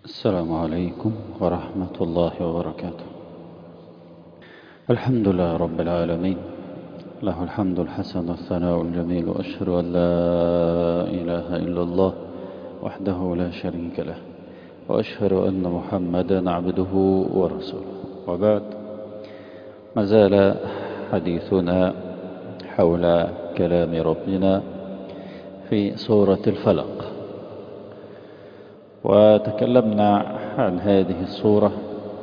السلام عليكم ورحمة الله وبركاته الحمد لله رب العالمين له الحمد الحسن والثناء الجميل وأشهد أن لا إله إلا الله وحده لا شريك له وأشهد أن محمدا عبده ورسوله وبعد ما زال حديثنا حول كلام ربنا في سورة الفلق وتكلمنا عن هذه الصورة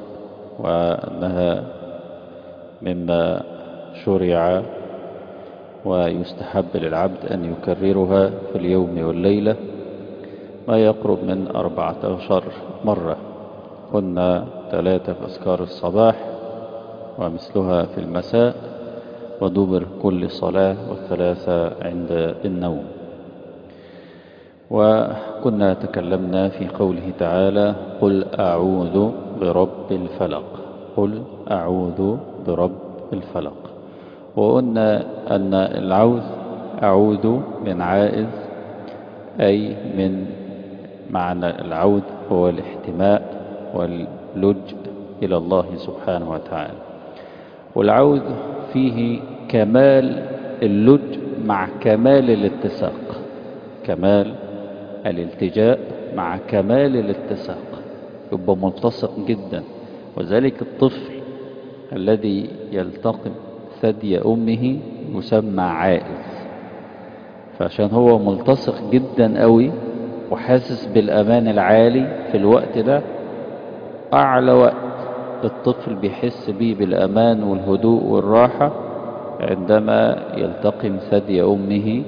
وأنها مما شرع ويستحب للعبد أن يكررها في اليوم والليلة ما يقرب من أربعة عشر مرة كنا ثلاثة في أذكار الصباح ومثلها في المساء ودبر كل صلاة والثلاثة عند النوم وكنا تكلمنا في قوله تعالى قل أعوذ برب الفلق قل أعوذ برب الفلق وقلنا أن العوذ أعوذ من عائذ أي من معنى العود هو الاحتماء واللج إلى الله سبحانه وتعالى والعوذ فيه كمال اللج مع كمال الاتساق كمال الالتجاء مع كمال الاتساق يبقى ملتصق جدا وذلك الطفل الذي يلتقم ثدي أمه يسمى عائز فعشان هو ملتصق جدا قوي وحاسس بالأمان العالي في الوقت ده أعلى وقت الطفل بيحس بيه بالأمان والهدوء والراحة عندما يلتقم ثدي أمه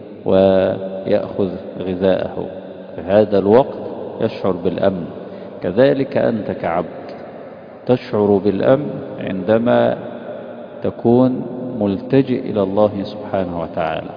ويأخذ غذاءه في هذا الوقت يشعر بالأمن كذلك أنت كعبد تشعر بالأمن عندما تكون ملتجئ إلى الله سبحانه وتعالى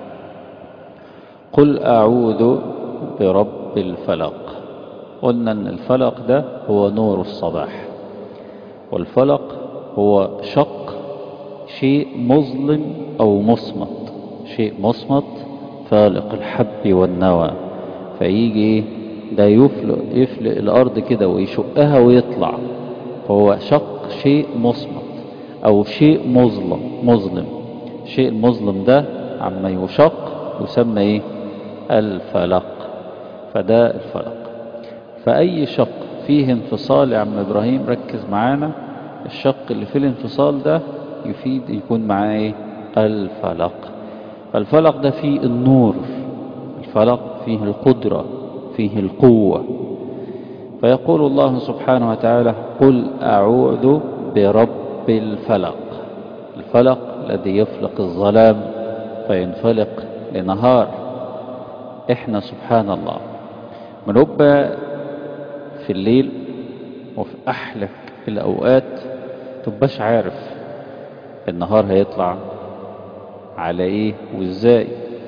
قل أعوذ برب الفلق قلنا أن الفلق ده هو نور الصباح والفلق هو شق شيء مظلم أو مصمت شيء مصمت فالق الحب والنوى فيجي ده يفلق, يفلق الأرض كده ويشقها ويطلع فهو شق شيء مصمت أو شيء مظلم مظلم شيء المظلم ده عما يشق يسمى ايه الفلق فده الفلق فأي شق فيه انفصال يا عم إبراهيم ركز معانا الشق اللي في الانفصال ده يفيد يكون معاه ايه الفلق فالفلق ده فيه النور الفلق فيه القدرة فيه القوة فيقول الله سبحانه وتعالى قل أعوذ برب الفلق الفلق الذي يفلق الظلام فينفلق لنهار احنا سبحان الله بنبقى في الليل وفي أحلى الأوقات تبقاش عارف النهار هيطلع على ايه وازاي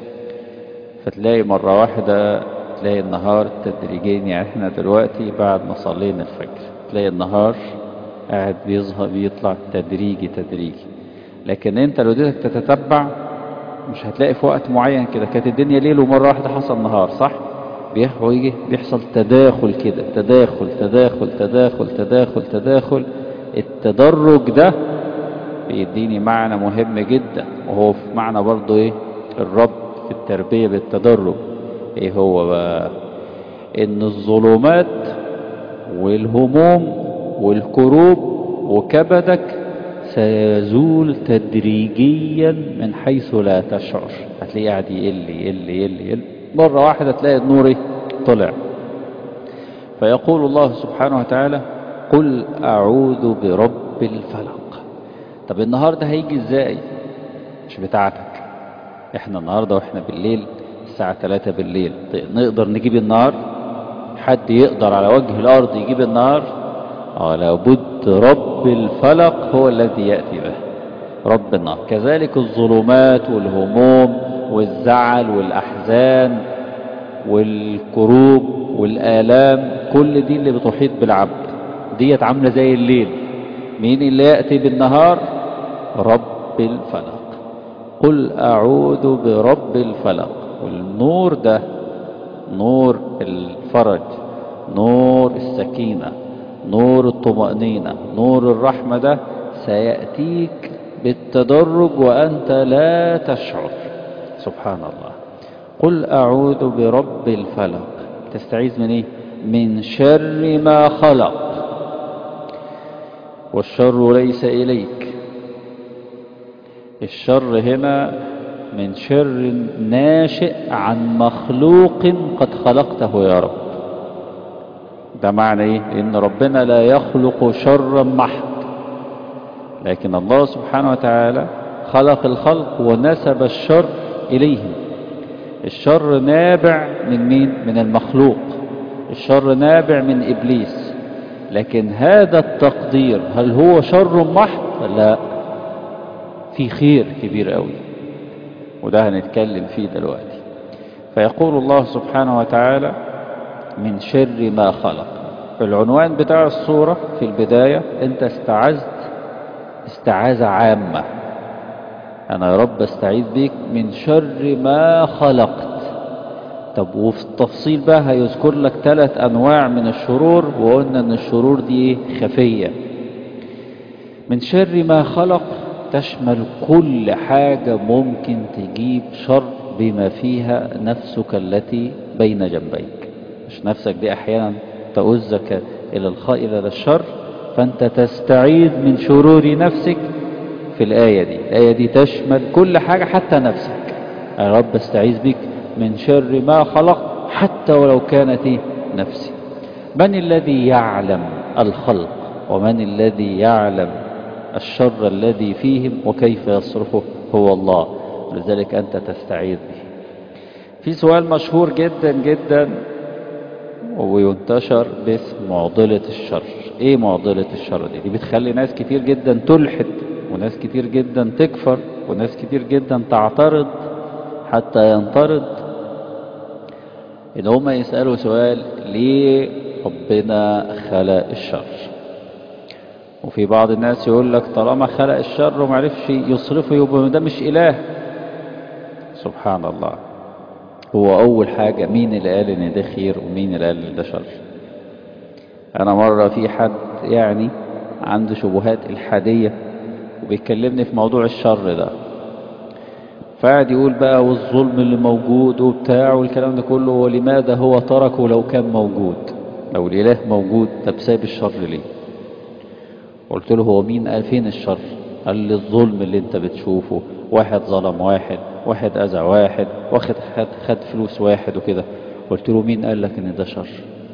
فتلاقي مرة واحدة تلاقي النهار تدريجيا يعني احنا دلوقتي بعد ما صلينا الفجر تلاقي النهار قاعد بيظهر بيطلع تدريجي تدريجي لكن انت لو اديتك تتتبع مش هتلاقي في وقت معين كده كانت الدنيا ليل ومرة واحدة حصل نهار صح بيجي بيحصل تداخل كده تداخل تداخل تداخل تداخل تداخل التدرج ده بيديني معنى مهم جدا وهو في معنى برضو ايه الرب في التربية بالتدرج ايه هو بقى ان الظلمات والهموم والكروب وكبدك سيزول تدريجيا من حيث لا تشعر هتلاقيه قاعد يقل يقل يقل يقل مرة واحدة تلاقي النور ايه طلع فيقول الله سبحانه وتعالى قل أعوذ برب الفلق طب النهاردة هيجي ازاي مش بتاعتك احنا النهاردة واحنا بالليل الساعة 3 بالليل نقدر نجيب النار حد يقدر على وجه الارض يجيب النار اه لابد رب الفلق هو الذي يأتي به رب النار كذلك الظلمات والهموم والزعل والأحزان والكروب والآلام كل دي اللي بتحيط بالعبد ديت عاملة زي الليل مين اللي يأتي بالنهار رب الفلق قل أعوذ برب الفلق والنور ده نور الفرج نور السكينة نور الطمأنينة نور الرحمة ده سيأتيك بالتدرج وأنت لا تشعر سبحان الله قل أعوذ برب الفلق تستعيذ من إيه؟ من شر ما خلق والشر ليس إليك الشر هنا من شر ناشئ عن مخلوق قد خلقته يا رب ده معنى ايه ان ربنا لا يخلق شرا محض لكن الله سبحانه وتعالى خلق الخلق ونسب الشر اليهم الشر نابع من مين من المخلوق الشر نابع من ابليس لكن هذا التقدير هل هو شر محض لا في خير كبير قوي وده هنتكلم فيه دلوقتي فيقول الله سبحانه وتعالى من شر ما خلق العنوان بتاع الصورة في البداية انت استعذت استعاذة عامة انا يا رب استعيذ بك من شر ما خلقت طب وفي التفصيل بقى هيذكر لك ثلاث انواع من الشرور وقلنا ان الشرور دي خفية من شر ما خلق تشمل كل حاجة ممكن تجيب شر بما فيها نفسك التي بين جنبيك مش نفسك دي احيانا تؤزك الى الخير الى الشر فانت تستعيذ من شرور نفسك في الآية دي الآية دي تشمل كل حاجة حتى نفسك يا رب استعيذ بك من شر ما خلق حتى ولو كانت نفسي من الذي يعلم الخلق ومن الذي يعلم الشر الذي فيهم وكيف يصرفه هو الله لذلك أنت تستعيذ به في سؤال مشهور جدا جدا وينتشر باسم معضلة الشر ايه معضلة الشر دي دي بتخلي ناس كتير جدا تلحد وناس كتير جدا تكفر وناس كتير جدا تعترض حتى ينطرد ان هم يسألوا سؤال ليه ربنا خلق الشر وفي بعض الناس يقول لك طالما خلق الشر ومعرفش يصرفه يبقى ده مش اله سبحان الله هو اول حاجة مين اللي قال ان ده خير ومين اللي قال ان ده شر انا مرة في حد يعني عنده شبهات الحادية وبيكلمني في موضوع الشر ده فقعد يقول بقى والظلم اللي موجود وبتاع والكلام ده كله ولماذا هو تركه لو كان موجود لو الاله موجود طب ساب الشر ليه قلت له هو مين قال فين الشر قال لي الظلم اللي انت بتشوفه واحد ظلم واحد واحد اذى واحد واخد خد, خد فلوس واحد وكده قلت له مين قال لك ان ده شر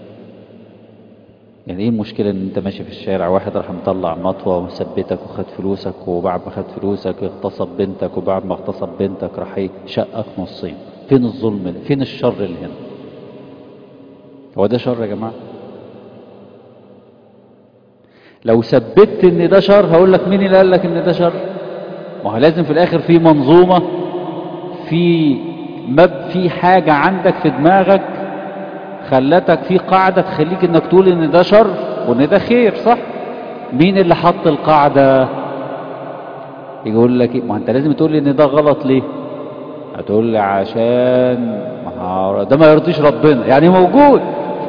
يعني ايه المشكلة ان انت ماشي في الشارع واحد راح مطلع مطوة ومثبتك وخد فلوسك وبعد ما خد فلوسك اغتصب بنتك وبعد ما اغتصب بنتك راح شقك نصين فين الظلم ده فين الشر اللي هنا هو ده شر يا جماعة لو ثبتت ان ده شر هقول لك مين اللي قال لك ان ده شر ما هو لازم في الاخر في منظومة في مب في حاجة عندك في دماغك خلتك في قاعدة تخليك انك تقول ان ده شر وان ده خير صح مين اللي حط القاعدة يقول لك ما انت لازم تقول لي ان ده غلط ليه هتقول لي عشان ما ده ما يرضيش ربنا يعني موجود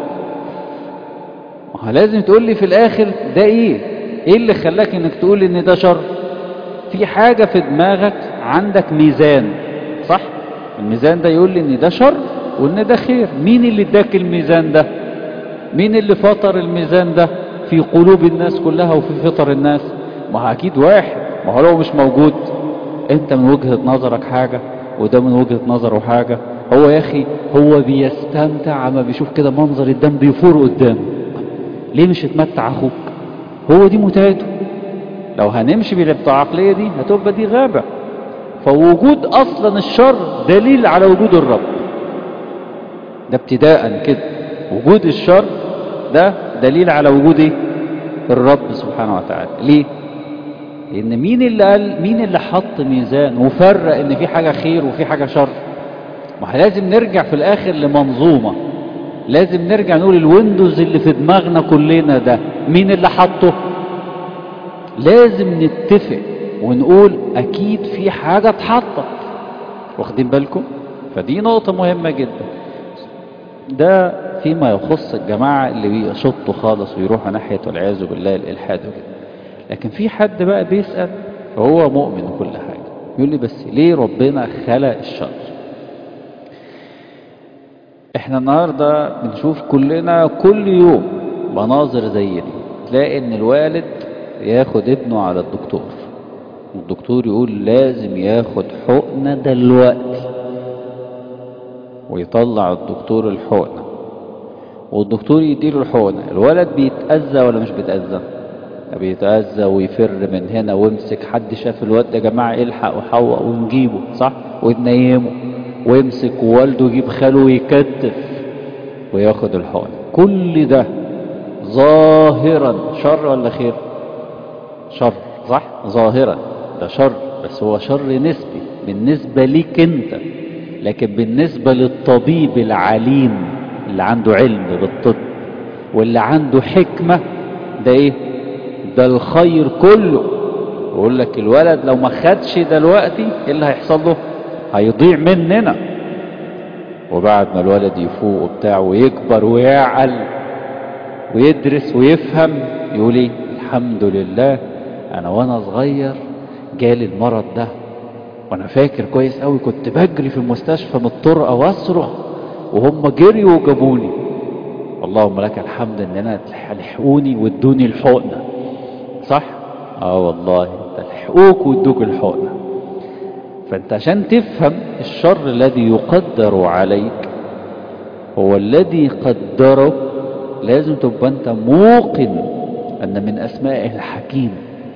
ما لازم تقول لي في الاخر ده ايه ايه اللي خلاك انك تقول ان ده شر في حاجة في دماغك عندك ميزان صح الميزان ده يقول لي ان ده شر وان ده خير مين اللي اداك الميزان ده مين اللي فطر الميزان ده في قلوب الناس كلها وفي فطر الناس ما هو اكيد واحد ما هو لو مش موجود انت من وجهة نظرك حاجة وده من وجهة نظره حاجة هو يا اخي هو بيستمتع اما بيشوف كده منظر الدم بيفور قدامه ليه مش يتمتع اخوك هو دي متعته لو هنمشي بالعقلية دي هتبقى دي غابة فوجود اصلا الشر دليل على وجود الرب ده ابتداء كده وجود الشر ده دليل على وجود ايه الرب سبحانه وتعالى ليه لان مين اللي قال مين اللي حط ميزان وفرق ان في حاجة خير وفي حاجة شر ما لازم نرجع في الاخر لمنظومة لازم نرجع نقول الويندوز اللي في دماغنا كلنا ده مين اللي حطه لازم نتفق ونقول اكيد في حاجة اتحطت واخدين بالكم فدي نقطة مهمة جدا ده فيما يخص الجماعة اللي بيشطوا خالص ويروحوا ناحية والعياذ بالله الإلحاد وكده لكن في حد بقى بيسأل وهو مؤمن وكل حاجة يقول لي بس ليه ربنا خلق الشر احنا النهاردة بنشوف كلنا كل يوم مناظر زي دي تلاقي ان الوالد ياخد ابنه على الدكتور والدكتور يقول لازم ياخد حقنة دلوقتي ويطلع الدكتور الحقنة والدكتور يديله الحقنة الولد بيتأذى ولا مش بيتأذى بيتأذى ويفر من هنا ويمسك حد شاف الواد يا جماعة الحق وحوق ونجيبه صح وننيمه ويمسك ووالده يجيب خاله ويكتف وياخد الحقنة كل ده ظاهرا شر ولا خير شر صح ظاهرا ده شر بس هو شر نسبي بالنسبة ليك انت لكن بالنسبة للطبيب العليم اللي عنده علم بالطب واللي عنده حكمة ده ايه ده الخير كله يقول لك الولد لو ما خدش دلوقتي ايه اللي هيحصل له هيضيع مننا وبعد ما الولد يفوق وبتاع ويكبر ويعقل ويدرس ويفهم يقول ايه الحمد لله انا وانا صغير جالي المرض ده وانا فاكر كويس قوي كنت بجري في المستشفى من الطرقه واصرخ وهم جريوا وجابوني اللهم لك الحمد ان انا لحقوني وادوني الحقنه صح اه والله ده لحقوك وادوك الحقنه فانت عشان تفهم الشر الذي يقدر عليك هو الذي قدره لازم تبقى انت موقن ان من اسمائه الحكيم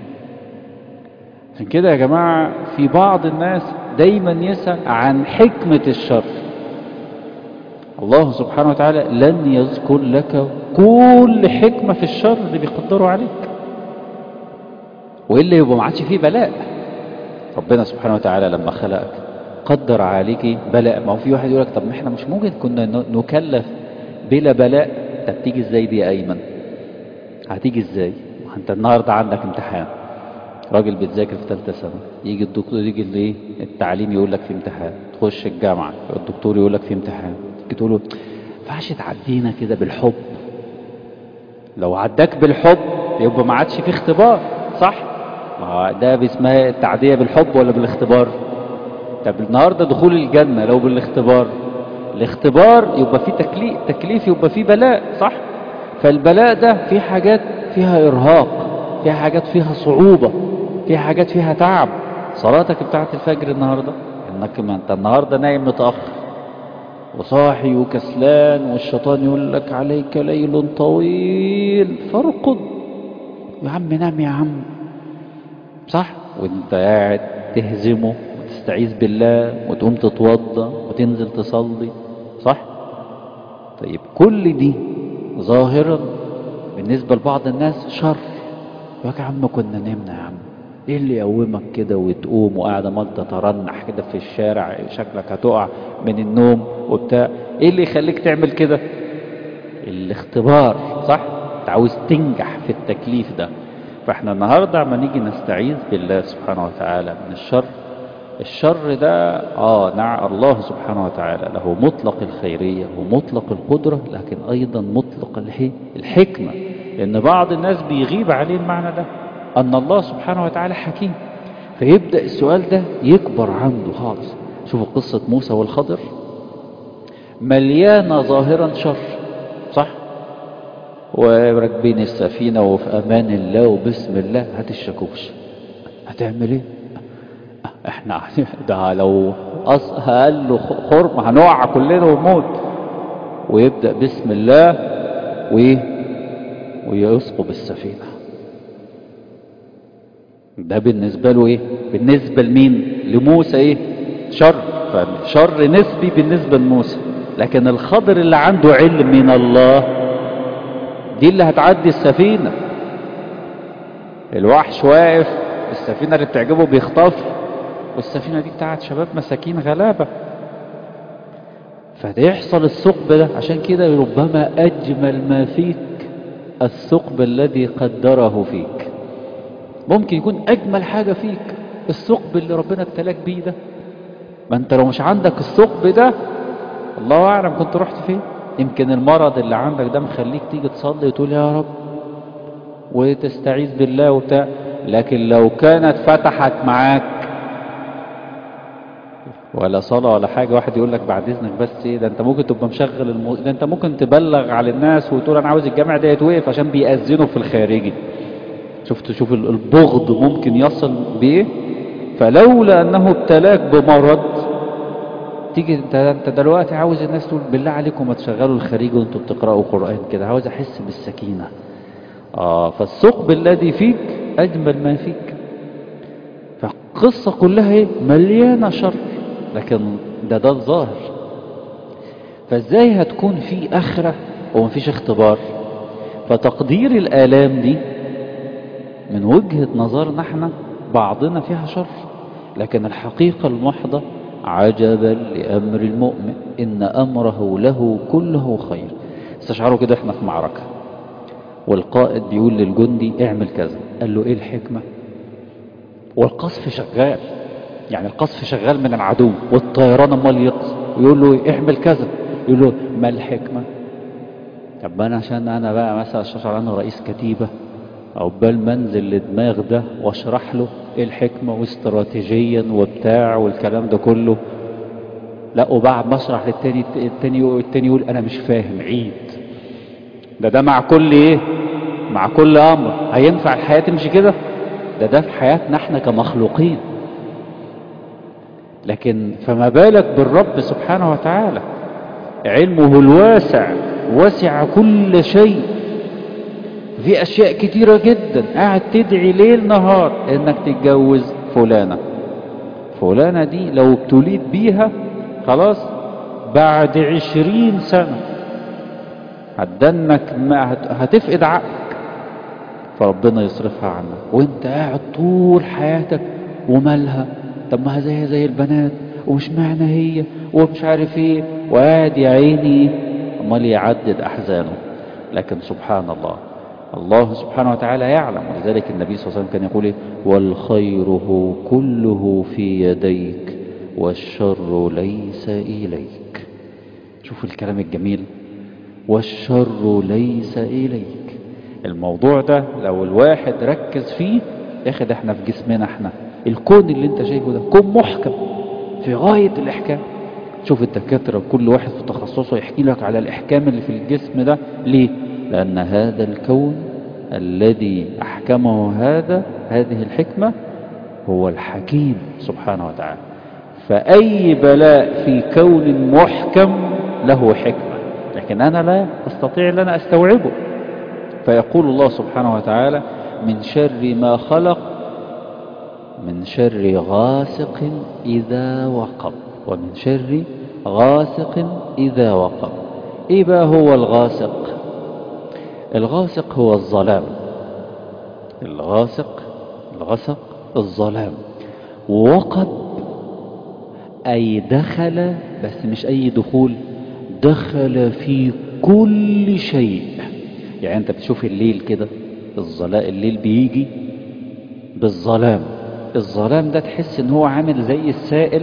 عشان كده يا جماعة في بعض الناس دايما يسأل عن حكمة الشر الله سبحانه وتعالى لن يذكر لك كل حكمة في الشر اللي بيقدره عليك وإلا يبقى ما عادش فيه بلاء ربنا سبحانه وتعالى لما خلقك قدر عليك بلاء ما هو في واحد يقول لك طب ما احنا مش ممكن كنا نكلف بلا بلاء طب تيجي ازاي دي يا ايمن هتيجي ازاي انت النهارده عندك امتحان راجل بتذاكر في ثالثه سنه يجي الدكتور يجي الايه التعليم يقول لك في امتحان تخش الجامعه الدكتور يقول لك في امتحان تيجي تقول له ما ينفعش تعدينا كده بالحب لو عداك بالحب يبقى ما عادش في اختبار صح ما هو ده باسمها التعديه بالحب ولا بالاختبار طب النهارده دخول الجنه لو بالاختبار الاختبار يبقى فيه تكليف تكليف يبقى فيه بلاء صح فالبلاء ده فيه حاجات فيها ارهاق فيها حاجات فيها صعوبة فيها حاجات فيها تعب صلاتك بتاعت الفجر النهاردة انك ما انت النهاردة نايم متأخر وصاحي وكسلان والشيطان يقول لك عليك ليل طويل فارقد يا عم نام يا عم صح وانت قاعد تهزمه وتستعيذ بالله وتقوم تتوضى وتنزل تصلي صح طيب كل دي ظاهرا بالنسبة لبعض الناس شر يا عم كنا نمنا يا عم ايه اللي يقومك كده وتقوم وقاعد عمال تترنح كده في الشارع شكلك هتقع من النوم وبتاع ايه اللي يخليك تعمل كده الاختبار صح انت عاوز تنجح في التكليف ده فاحنا النهارده عما نيجي نستعيذ بالله سبحانه وتعالى من الشر الشر ده اه نع الله سبحانه وتعالى له مطلق الخيرية ومطلق القدرة لكن ايضا مطلق الحكمة لان بعض الناس بيغيب عليه المعنى ده ان الله سبحانه وتعالى حكيم فيبدأ السؤال ده يكبر عنده خالص شوفوا قصة موسى والخضر مليانة ظاهرا شر صح وراكبين السفينة وفي امان الله وبسم الله هتشكوش هتعمل ايه احنا ده لو قال له خرم هنقع كلنا ونموت ويبدأ بسم الله وايه ويسقط السفينة ده بالنسبة له ايه بالنسبة لمين لموسى ايه شر فشر نسبي بالنسبة لموسى لكن الخضر اللي عنده علم من الله دي اللي هتعدي السفينة الوحش واقف السفينة اللي بتعجبه بيخطف والسفينة دي بتاعت شباب مساكين غلابة فيحصل الثقب ده عشان كده ربما أجمل ما فيك الثقب الذي قدره فيك ممكن يكون أجمل حاجة فيك الثقب اللي ربنا ابتلاك بيه ده ما انت لو مش عندك الثقب ده الله أعلم كنت رحت فين يمكن المرض اللي عندك ده مخليك تيجي تصلي وتقول يا رب وتستعيذ بالله وبتاع لكن لو كانت فتحت معاك ولا صلاة ولا حاجة واحد يقول لك بعد إذنك بس إيه ده أنت ممكن تبقى مشغل الم... ده أنت ممكن تبلغ على الناس وتقول أنا عاوز الجامع ده يتوقف عشان بيأذنوا في الخارجي شفت شوف البغض ممكن يصل بإيه فلولا أنه ابتلاك بمرض تيجي انت انت دلوقتي عاوز الناس تقول بالله عليكم ما تشغلوا الخارجي وانتوا بتقرأوا قرآن كده عاوز احس بالسكينة اه فالثقب الذي فيك اجمل ما فيك فالقصة كلها ايه مليانة شر لكن ده ده الظاهر فازاي هتكون في اخرة ومفيش اختبار فتقدير الالام دي من وجهة نظرنا احنا بعضنا فيها شر لكن الحقيقة المحضة عجبا لأمر المؤمن إن أمره له كله خير استشعروا كده احنا في معركة والقائد بيقول للجندي اعمل كذا قال له ايه الحكمة والقصف شغال يعني القصف شغال من العدو والطيران امال يقصف ويقول له اعمل كذا يقول له ما الحكمة طب انا عشان انا بقى مثلا استشعر انا رئيس كتيبة عقبال ما انزل لدماغ ده واشرح له ايه الحكمة واستراتيجيا وبتاع والكلام ده كله لا وبعد ما اشرح للتاني التاني التاني يقول انا مش فاهم عيد ده ده مع كل ايه مع كل امر هينفع الحياة تمشي كده ده ده في حياتنا احنا كمخلوقين لكن فما بالك بالرب سبحانه وتعالى علمه الواسع وسع كل شيء في اشياء كتيرة جدا قاعد تدعي ليل نهار انك تتجوز فلانة فلانة دي لو ابتليت بيها خلاص بعد عشرين سنة هتدنك ما هتفقد عقلك فربنا يصرفها عنك وانت قاعد طول حياتك ومالها طب ما زي زي البنات ومش معنى هي ومش عارف ايه وقاعد يا عيني امال يعدد احزانه لكن سبحان الله الله سبحانه وتعالى يعلم ولذلك النبي صلى الله عليه وسلم كان يقول والخير كله في يديك والشر ليس إليك شوف الكلام الجميل والشر ليس إليك الموضوع ده لو الواحد ركز فيه ياخد احنا في جسمنا احنا الكون اللي انت شايفه ده كون محكم في غاية الإحكام شوف الدكاترة كل واحد في تخصصه يحكي لك على الإحكام اللي في الجسم ده ليه لأن هذا الكون الذي أحكمه هذا هذه الحكمة هو الحكيم سبحانه وتعالى فأي بلاء في كون محكم له حكمة لكن أنا لا أستطيع أن أنا أستوعبه فيقول الله سبحانه وتعالى من شر ما خلق من شر غاسق إذا وقب ومن شر غاسق إذا وقب إيه بقى هو الغاسق الغاسق هو الظلام الغاسق الغسق الظلام وقب أي دخل بس مش أي دخول دخل في كل شيء يعني أنت بتشوف الليل كده الظلاء الليل بيجي بالظلام الظلام ده تحس ان هو عامل زي السائل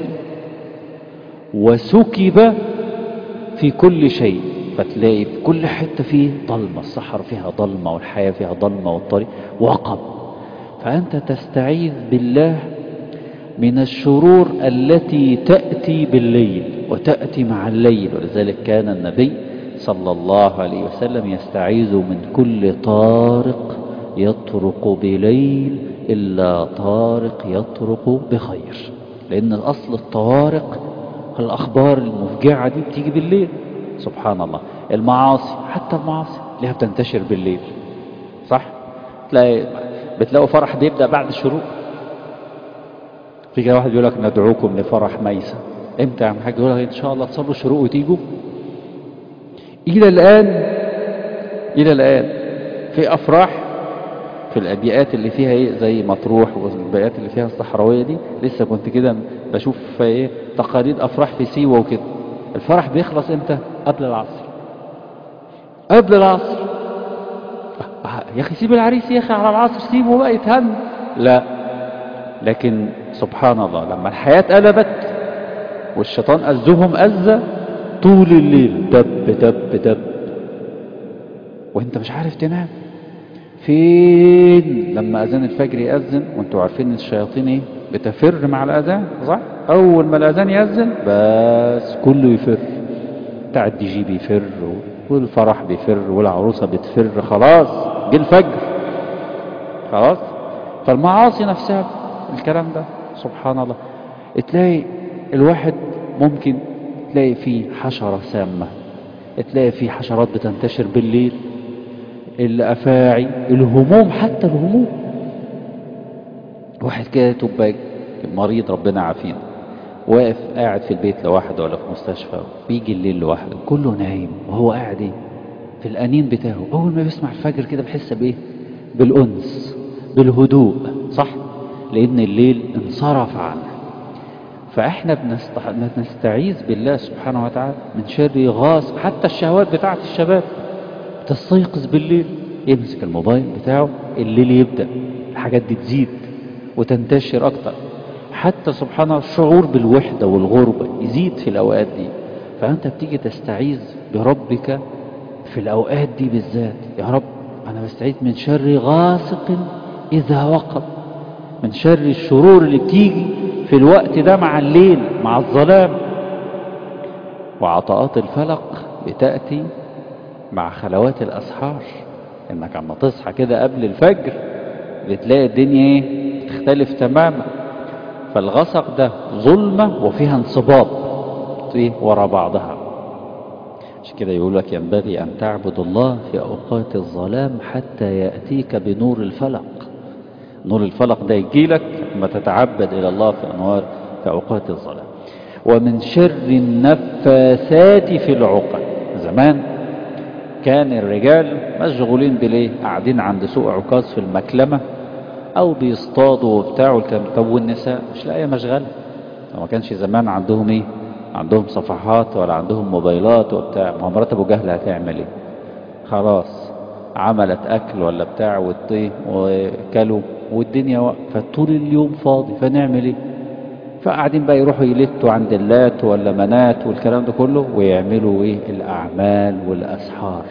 وسكب في كل شيء فتلاقي في كل حتة فيه ضلمة الصحراء فيها ضلمة والحياة فيها ضلمة والطريق وقب فأنت تستعيذ بالله من الشرور التي تأتي بالليل وتأتي مع الليل ولذلك كان النبي صلى الله عليه وسلم يستعيذ من كل طارق يطرق بليل إلا طارق يطرق بخير لأن أصل الطوارق الأخبار المفجعة دي بتيجي بالليل سبحان الله المعاصي حتى المعاصي ليها بتنتشر بالليل صح تلاقي بتلاقوا فرح بيبدأ بعد الشروق في كده واحد يقول لك ندعوكم لفرح ميسة امتى يا عم حاج يقول لك ان شاء الله تصلوا الشروق وتيجوا الى الان الى الان في افراح في الابيات اللي فيها ايه زي مطروح والبيئات اللي فيها الصحراويه دي لسه كنت كده بشوف في ايه تقاليد افراح في سيوه وكده الفرح بيخلص امتى قبل العصر قبل العصر يا اخي سيب العريس يا اخي على العصر سيبه بقى يتهن لا لكن سبحان الله لما الحياه قلبت والشيطان أزهم أزة طول الليل دب دب دب وانت مش عارف تنام فين لما اذان الفجر يأذن وانتوا عارفين ان الشياطين ايه بتفر مع الاذان صح اول ما الاذان يأذن بس كله يفر بتاع الدي جي بيفر والفرح بيفر والعروسة بتفر خلاص جه الفجر خلاص فالمعاصي نفسها الكلام ده سبحان الله تلاقي الواحد ممكن تلاقي فيه حشرة سامة تلاقي فيه حشرات بتنتشر بالليل الأفاعي الهموم حتى الهموم واحد كده تبقى مريض ربنا عافينا واقف قاعد في البيت لوحده ولا في مستشفى بيجي الليل لوحده كله نايم وهو قاعد ايه في الأنين بتاعه أول ما بيسمع الفجر كده بيحس بإيه بالأنس بالهدوء صح لأن الليل انصرف عنه فإحنا بنستح... بنستعيذ بالله سبحانه وتعالى من شر غاص حتى الشهوات بتاعت الشباب تستيقظ بالليل يمسك الموبايل بتاعه الليل يبدأ الحاجات دي تزيد وتنتشر أكتر حتى سبحان الله الشعور بالوحدة والغربة يزيد في الأوقات دي فأنت بتيجي تستعيذ بربك في الأوقات دي بالذات يا رب أنا بستعيذ من شر غاسق إذا وقب من شر الشرور اللي بتيجي في الوقت ده مع الليل مع الظلام وعطاءات الفلق بتأتي مع خلوات الأسحار إنك عما تصحى كده قبل الفجر بتلاقي الدنيا ايه تختلف تماما فالغسق ده ظلمة وفيها انصباب ايه ورا بعضها عشان كده يقول لك ينبغي أن تعبد الله في أوقات الظلام حتى يأتيك بنور الفلق نور الفلق ده يجي لك لما تتعبد إلى الله في أنوار في أوقات الظلام ومن شر النفاثات في العقد زمان كان الرجال مشغولين بليه قاعدين عند سوق عكاظ في المكلمة أو بيصطادوا وبتاع والكلام طب والنساء مش لاقيه مشغلة ما كانش زمان عندهم إيه عندهم صفحات ولا عندهم موبايلات وبتاع ما مرات أبو جهل هتعمل إيه خلاص عملت أكل ولا بتاع والطيه وكلوا والدنيا واقفة طول اليوم فاضي فنعمل إيه فقاعدين بقى يروحوا يلتوا عند اللات ولا منات والكلام ده كله ويعملوا ايه الاعمال والاسحار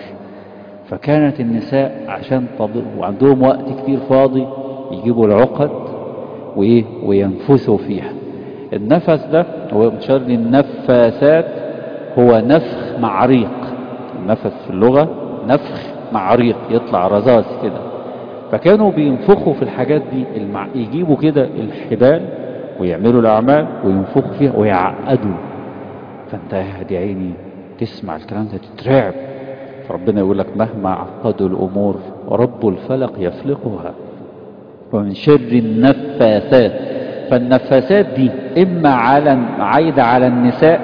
فكانت النساء عشان طب... وعندهم وقت كتير فاضي يجيبوا العقد وايه وينفثوا فيها النفس ده هو من شر النفاثات هو نفخ معريق النفس في اللغة نفخ معريق يطلع رذاذ كده فكانوا بينفخوا في الحاجات دي المع... يجيبوا كده الحبال ويعملوا الأعمال وينفخوا فيها ويعقدوا فأنت قاعد يا عيني تسمع الكلام ده تترعب فربنا يقول لك مهما عقدوا الأمور ورب الفلق يفلقها ومن شر النفاثات فالنفاثات دي إما على عايدة على النساء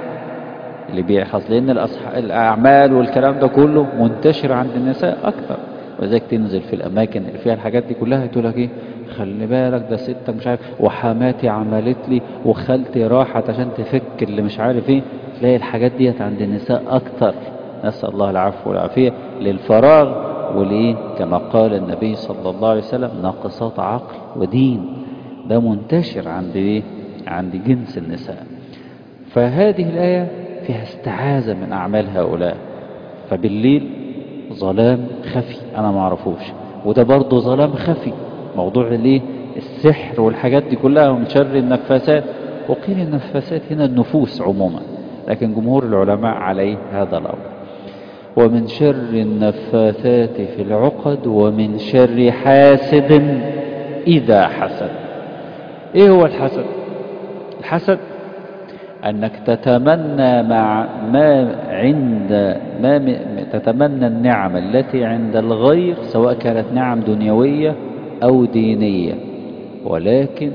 اللي بيحصل لأن الأصح... الأعمال والكلام ده كله منتشر عند النساء أكثر وذلك تنزل في الأماكن اللي فيها الحاجات دي كلها تقول لك إيه خلي بالك ده ستة مش عارف وحماتي عملت لي وخالتي راحت عشان تفك اللي مش عارف ايه تلاقي الحاجات ديت عند النساء اكتر نسأل الله العفو والعافية للفراغ وليه كما قال النبي صلى الله عليه وسلم ناقصات عقل ودين ده منتشر عند ايه عند جنس النساء فهذه الآية فيها استعاذة من أعمال هؤلاء فبالليل ظلام خفي أنا ما اعرفوش وده برضه ظلام خفي موضوع الايه السحر والحاجات دي كلها من شر النفاسات وقيل النفاسات هنا النفوس عموما لكن جمهور العلماء عليه هذا الأمر ومن شر النفاثات في العقد ومن شر حاسد إذا حسد إيه هو الحسد الحسد أنك تتمنى مع ما عند ما تتمنى النعم التي عند الغير سواء كانت نعم دنيوية أو دينية ولكن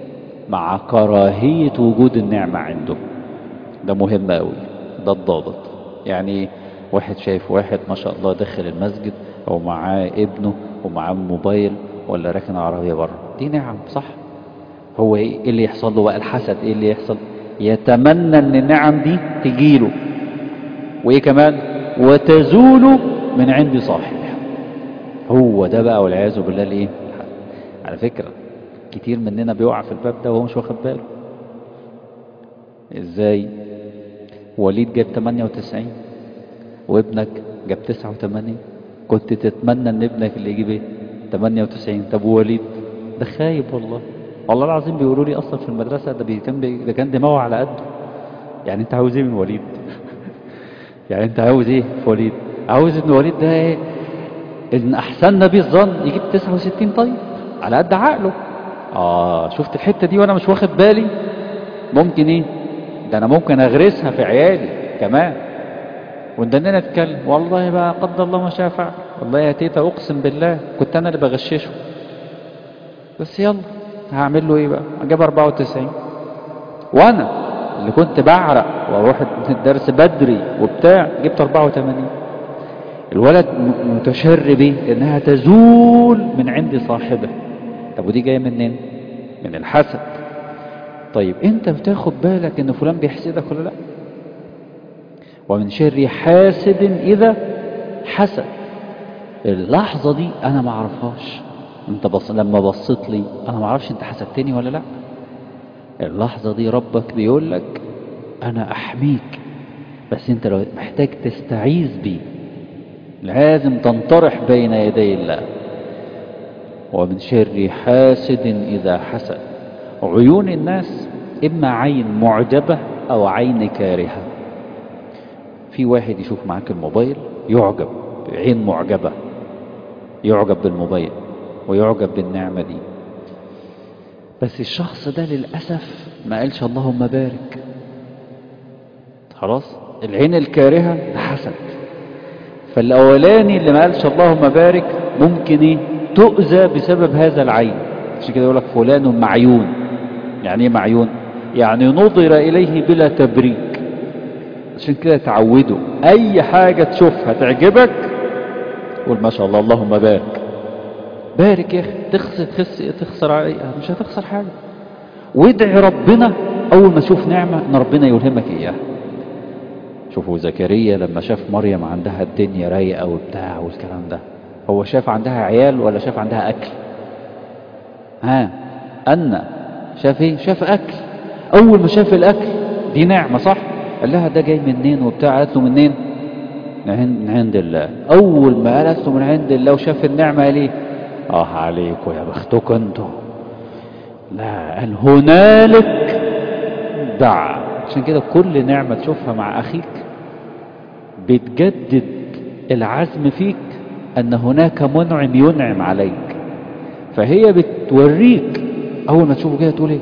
مع كراهية وجود النعمة عنده ده مهم أوي ده الضابط يعني واحد شايف واحد ما شاء الله داخل المسجد أو معاه ابنه ومعاه موبايل ولا راكن عربية بره دي نعم صح هو ايه اللي يحصل له بقى الحسد ايه اللي يحصل يتمنى ان النعم دي تجيله وايه كمان وتزول من عند صاحبها هو ده بقى والعياذ بالله الايه على فكرة كتير مننا بيقع في الباب ده وهو مش واخد باله ازاي وليد جاب 98 وابنك جاب 89 كنت تتمنى ان ابنك اللي يجيب ايه 98 طب ووليد ده خايب والله والله العظيم بيقولوا لي اصلا في المدرسه ده بي كان بي ده كان دماغه على قده يعني انت عاوز ايه من وليد يعني انت عاوز ايه في وليد عاوز ان وليد ده ايه ان احسننا بيه الظن يجيب 69 طيب على قد عقله اه شفت الحته دي وانا مش واخد بالي ممكن ايه ده انا ممكن اغرسها في عيالي كمان وندنا نتكلم والله بقى قدر الله ما شاء فعل والله يا تيتا اقسم بالله كنت انا اللي بغششه بس يلا هعمل له ايه بقى اجيب 94 وانا اللي كنت بعرق واروح الدرس بدري وبتاع جبت 84 الولد متشرب ايه انها تزول من عند صاحبه طب ودي جايه منين من الحسد طيب انت بتاخد بالك ان فلان بيحسدك ولا لا ومن شر حاسد اذا حسد اللحظه دي انا ما اعرفهاش انت بص لما بصيت لي انا ما اعرفش انت حسدتني ولا لا اللحظه دي ربك بيقول لك انا احميك بس انت لو محتاج تستعيذ بي لازم تنطرح بين يدي الله ومن شر حاسد اذا حسد عيون الناس اما عين معجبه او عين كارهه في واحد يشوف معاك الموبايل يعجب عين معجبه يعجب بالموبايل ويعجب بالنعمة دي بس الشخص ده للأسف ما قالش اللهم بارك خلاص العين الكارهة حسد فالأولاني اللي ما قالش اللهم بارك ممكن ايه تؤذى بسبب هذا العين عشان كده يقول لك فلان معيون يعني ايه معيون يعني نظر إليه بلا تبريك عشان كده تعودوا أي حاجة تشوفها تعجبك قول ما شاء الله اللهم بارك بارك يا اخي تخسر تخسر تخسر عليها مش هتخسر حاجه وادعي ربنا اول ما تشوف نعمه ان ربنا يلهمك اياها شوفوا زكريا لما شاف مريم عندها الدنيا رايقه وبتاع والكلام ده هو شاف عندها عيال ولا شاف عندها اكل ها أن شاف ايه شاف اكل اول ما شاف الاكل دي نعمه صح قال لها ده جاي منين وبتاع قالت له منين من عند الله اول ما قالت له من عند الله وشاف النعمه قال ايه اه عليكم يا بختكم انتم لا قال هنالك دعا عشان كده كل نعمة تشوفها مع أخيك بتجدد العزم فيك أن هناك منعم ينعم عليك فهي بتوريك أول ما تشوفه كده تقول إيه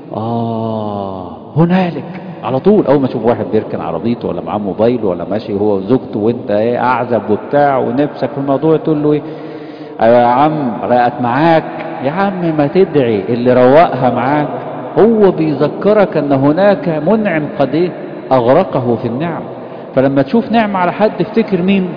آه هنالك على طول أول ما تشوف واحد بيركن عربيته ولا معاه موبايل ولا ماشي هو وزوجته وأنت إيه أعزب وبتاع ونفسك في الموضوع تقول له إيه ايوه يا عم رقت معاك يا عم ما تدعي اللي روقها معاك هو بيذكرك ان هناك منعم قد ايه اغرقه في النعم فلما تشوف نعمة على حد افتكر مين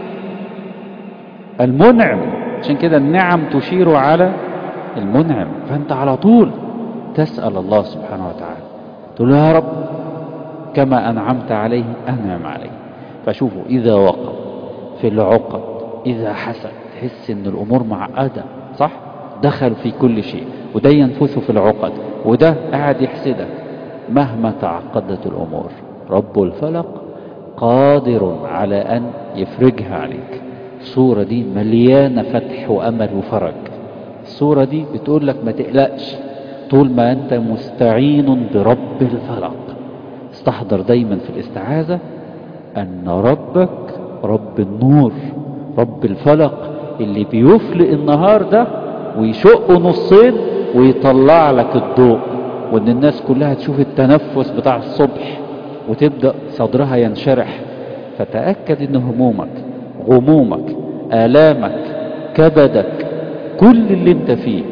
المنعم عشان كده النعم تشير على المنعم فانت على طول تسأل الله سبحانه وتعالى تقول له يا رب كما انعمت عليه انعم عليه فشوفوا اذا وقع في العقد اذا حسد تحس ان الامور معقده صح دخل في كل شيء وده ينفث في العقد وده قاعد يحسدك مهما تعقدت الامور رب الفلق قادر على ان يفرجها عليك الصورة دي مليانة فتح وامل وفرج الصورة دي بتقول لك ما تقلقش طول ما انت مستعين برب الفلق استحضر دايما في الاستعاذة ان ربك رب النور رب الفلق اللي بيفلق النهار ده ويشق نصين ويطلع لك الضوء وان الناس كلها تشوف التنفس بتاع الصبح وتبدأ صدرها ينشرح فتأكد ان همومك غمومك آلامك كبدك كل اللي انت فيه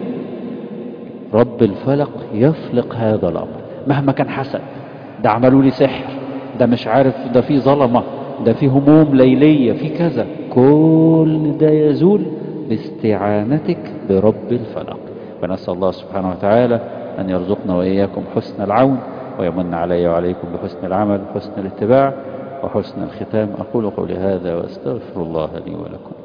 رب الفلق يفلق هذا الامر مهما كان حسد ده عملوا لي سحر ده مش عارف ده في ظلمه ده في هموم ليلية في كذا كل ده يزول باستعانتك برب الفلق فنسأل الله سبحانه وتعالى أن يرزقنا وإياكم حسن العون ويمن علي وعليكم بحسن العمل حسن الاتباع وحسن الختام أقول قولي هذا وأستغفر الله لي ولكم